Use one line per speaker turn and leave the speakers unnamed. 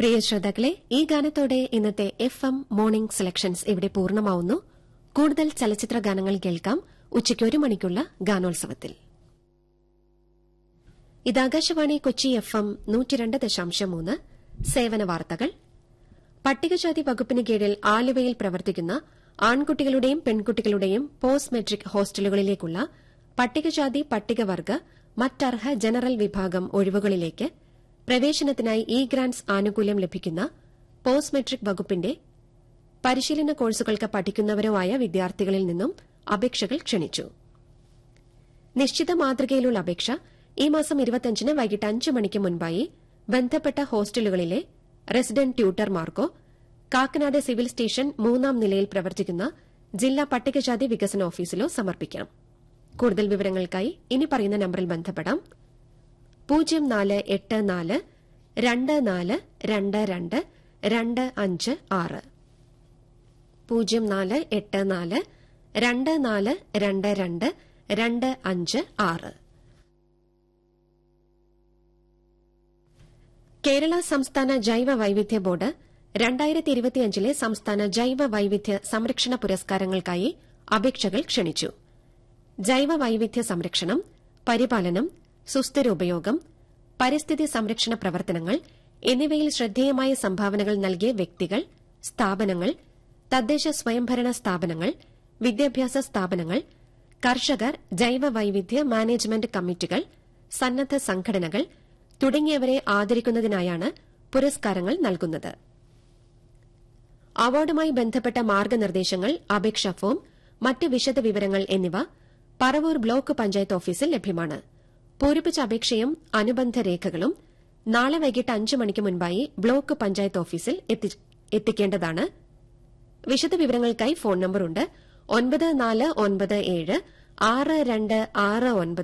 പ്രിയ ശ്രോതാക്കളെ ഈ ഗാനത്തോടെ ഇന്നത്തെ എഫ് എം മോർണിംഗ് സെലക്ഷൻസ് ഇവിടെ പൂർണ്ണമാവുന്നു കൂടുതൽ ചലച്ചിത്ര ഗാനങ്ങൾ കേൾക്കാം ഉച്ചയ്ക്ക് ഒരു മണിക്കുള്ള ഗാനോത്സവത്തിൽ ഇത് ആകാശവാണി കൊച്ചി എഫ് എം നൂറ്റിരണ്ട് ദശാംശം മൂന്ന് സേവന വാർത്തകൾ പട്ടികജാതി വകുപ്പിന് കീഴിൽ ആലുവയിൽ പ്രവർത്തിക്കുന്ന ആൺകുട്ടികളുടെയും പെൺകുട്ടികളുടെയും പോസ്റ്റ് മെട്രിക് ഹോസ്റ്റലുകളിലേക്കുള്ള പട്ടികജാതി പട്ടികവർഗ മറ്റർഹ ജനറൽ വിഭാഗം ഒഴിവുകളിലേക്ക് പ്രവേശനത്തിനായി ഇ ഗ്രാന്റ്സ് ആനുകൂല്യം ലഭിക്കുന്ന പോസ്റ്റ് മെട്രിക് വകുപ്പിന്റെ പരിശീലന കോഴ്സുകൾക്ക് പഠിക്കുന്നവരോ ആയ വിദ്യാർത്ഥികളിൽ നിന്നും അപേക്ഷകൾ ക്ഷണിച്ചു നിശ്ചിത മാതൃകയിലുള്ള അപേക്ഷ ഈ മാസം ഇരുപത്തിയഞ്ചിന് വൈകിട്ട് അഞ്ച് മണിക്ക് മുൻപായി ബന്ധപ്പെട്ട ഹോസ്റ്റലുകളിലെ റെസിഡന്റ് ട്യൂട്ടർമാർക്കോ കാക്കനാട് സിവിൽ സ്റ്റേഷൻ മൂന്നാം നിലയിൽ പ്രവർത്തിക്കുന്ന ജില്ലാ പട്ടികജാതി വികസന ഓഫീസിലോ സമർപ്പിക്കാം കൂടുതൽ വിവരങ്ങൾക്കായി ഇനി പറയുന്ന നമ്പറിൽ ബന്ധപ്പെടാം പൂജ്യം നാല് എട്ട് നാല് രണ്ട് നാല് രണ്ട് രണ്ട് രണ്ട് അഞ്ച് ആറ് പൂജ്യം നാല് എട്ട് നാല് രണ്ട് നാല് രണ്ട് രണ്ട് രണ്ട് അഞ്ച് ആറ് കേരള സംസ്ഥാന ജൈവ വൈവിധ്യ ബോർഡ് രണ്ടായിരത്തി ഇരുപത്തിയഞ്ചിലെ സംസ്ഥാന ജൈവ വൈവിധ്യ സംരക്ഷണ പുരസ്കാരങ്ങൾക്കായി അപേക്ഷകൾ ക്ഷണിച്ചു ജൈവ വൈവിധ്യ സംരക്ഷണം പരിപാലനം സുസ്ഥിര ഉപയോഗം പരിസ്ഥിതി സംരക്ഷണ പ്രവർത്തനങ്ങൾ എന്നിവയിൽ ശ്രദ്ധേയമായ സംഭാവനകൾ നൽകിയ വ്യക്തികൾ സ്ഥാപനങ്ങൾ തദ്ദേശ സ്വയംഭരണ സ്ഥാപനങ്ങൾ വിദ്യാഭ്യാസ സ്ഥാപനങ്ങൾ കർഷകർ ജൈവ വൈവിധ്യ മാനേജ്മെന്റ് കമ്മിറ്റികൾ സന്നദ്ധ സംഘടനകൾ തുടങ്ങിയവരെ ആദരിക്കുന്നതിനായാണ് പുരസ്കാരങ്ങൾ നൽകുന്നത് അവാർഡുമായി ബന്ധപ്പെട്ട മാർഗനിർദ്ദേശങ്ങൾ അപേക്ഷാ ഫോം മറ്റ് വിശദ വിവരങ്ങൾ എന്നിവ പറവൂർ ബ്ലോക്ക് പഞ്ചായത്ത് ഓഫീസിൽ ലഭ്യമാണ് പൂരിപ്പിച്ച അപേക്ഷയും അനുബന്ധ രേഖകളും നാളെ വൈകിട്ട് അഞ്ച് മണിക്ക് മുൻപായി ബ്ലോക്ക് പഞ്ചായത്ത് ഓഫീസിൽ എത്തിക്കേണ്ടതാണ് വിശദവിവരങ്ങൾക്കായി ഫോൺ നമ്പറുണ്ട് ഒൻപത് നാല് ഒൻപത് ഏഴ് ആറ് രണ്ട് ആറ് ഒൻപത്